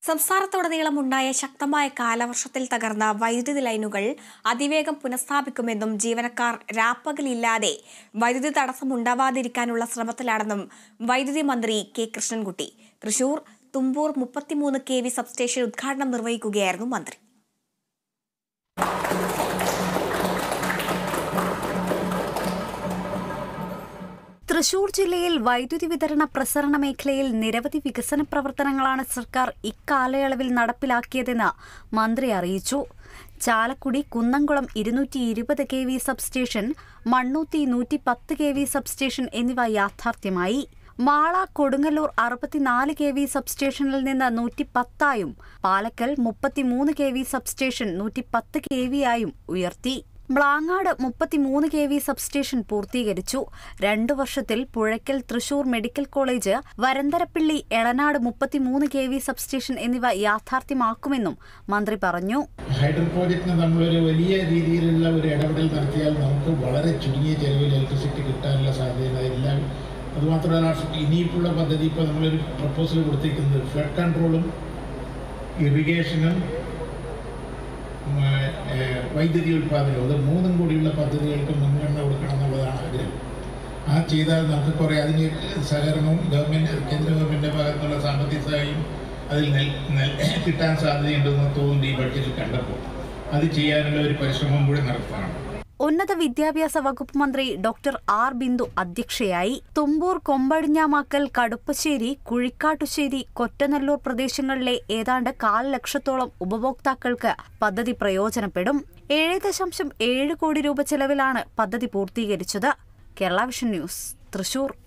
സംസ്ഥാനത്തുടനീളം ഉണ്ടായ ശക്തമായ കാലവർഷത്തിൽ തകർന്ന വൈദ്യുതി ലൈനുകൾ അതിവേഗം പുനഃസ്ഥാപിക്കുമെന്നും ജീവനക്കാർ രാപ്പകലില്ലാതെ വൈദ്യുതി തടസ്സം ഉണ്ടാവാതിരിക്കാനുള്ള ശ്രമത്തിലാണെന്നും വൈദ്യുതി മന്ത്രി കെ കൃഷ്ണൻകുട്ടി തൃശൂർ തുമ്പൂർ മുപ്പത്തിമൂന്ന് കെ വി സബ്സ്റ്റേഷൻ ഉദ്ഘാടനം നിർവഹിക്കുകയായിരുന്നു മന്ത്രി തൃശൂർ ജില്ലയിൽ വൈദ്യുതി വിതരണ പ്രസരണ മേഖലയിൽ നിരവധി വികസന പ്രവർത്തനങ്ങളാണ് സർക്കാർ ഇക്കാലയളവിൽ നടപ്പിലാക്കിയതെന്ന് മന്ത്രി അറിയിച്ചു ചാലക്കുടി കുന്നംകുളം ഇരുന്നൂറ്റി ഇരുപത് കെ വി സബ്സ്റ്റേഷൻ മണ്ണൂത്തി നൂറ്റി പത്ത് കെ വി സബ്സ്റ്റേഷൻ എന്നിവ യാഥാർത്ഥ്യമായി മാള കൊടുങ്ങല്ലൂർ അറുപത്തിനാല് കെ വി സബ്സ്റ്റേഷനിൽ നിന്ന് നൂറ്റി പത്തായും പാലക്കൽ മുപ്പത്തിമൂന്ന് കെ വി സബ്സ്റ്റേഷൻ നൂറ്റി പത്ത് കെ വിയായും ഉയർത്തി മ്ലാങ്ങാട് മുപ്പത്തിമൂന്ന് കെ വി സബ്സ്റ്റേഷൻ പൂർത്തീകരിച്ചു രണ്ടു വർഷത്തിൽ പുഴയ്ക്കൽ തൃശൂർ മെഡിക്കൽ കോളേജ് വരന്തരപ്പിള്ളി എളനാട് മുപ്പത്തിമൂന്ന് കെ വി സബ്സ്റ്റേഷൻ എന്നിവ യാഥാർത്ഥ്യമാക്കുമെന്നും മന്ത്രി പറഞ്ഞു ഹൈഡ്രൽ പ്രോജക്റ്റിന് നമ്മളൊരു വലിയ രീതിയിലുള്ള ഒരു ഇടപെടൽ നടത്തിയാൽ നമുക്ക് വളരെ ചുരുങ്ങിയ ചെലവിൽ ഇലക്ട്രിസിറ്റി കിട്ടാനുള്ള സാധ്യത എല്ലാം അതുമാത്രമല്ല ഇനിയിപ്പുള്ള പദ്ധതി ഇപ്പോൾ നമ്മളൊരു പ്രപ്പോസൽ കൊടുത്തിരിക്കുന്നത് ഫ്ലഡ് കൺട്രോളും ഇറിഗേഷനും ഉം, ഏഹ്, വൈദ്യുതി ഉൽപ്പാദനവും അത് മൂന്നും കൂടിയുള്ള പദ്ധതികൾക്ക് മുൻഗണന കൊടുക്കണം എന്നുള്ളതാണ് ആഗ്രഹം ആ ചെയ്താൽ നമുക്ക് കുറേ അതിന് സഹകരണവും ഗവൺമെൻറ് കേന്ദ്ര ഗവൺമെൻറ്റിൻ്റെ ഭാഗത്തുനിന്നുള്ള സാമ്പത്തിക സഹായം അതിൽ നൽ നൽ- കിട്ടാൻ സാധ്യതയുണ്ടെന്ന് തോന്നുന്നു ഈ ബഡ്ജറ്റിൽ കണ്ടപ്പോൾ അത് ചെയ്യാനുള്ള ഒരു പരിശ്രമം കൂടി നടത്തുകയാണ് ഉന്നത വിദ്യാഭ്യാസ വകുപ്പ് മന്ത്രി ഡോക്ടർ ആർ ബിന്ദു അധ്യക്ഷയായി തുമ്പൂർ കൊമ്പടിഞ്ഞാമാക്കൽ കടുപ്പശ്ശേരി കുഴിക്കാട്ടുശ്ശേരി കൊറ്റനല്ലൂർ പ്രദേശങ്ങളിലെ ഏതാണ്ട് കാൽ ലക്ഷത്തോളം ഉപഭോക്താക്കൾക്ക് പദ്ധതി പ്രയോജനപ്പെടും ഏഴ് ദശാംശം ഏഴ് കോടി രൂപ ചെലവിലാണ് പദ്ധതി പൂർത്തീകരിച്ചത് കേരള വിഷൻ ന്യൂസ് തൃശൂർ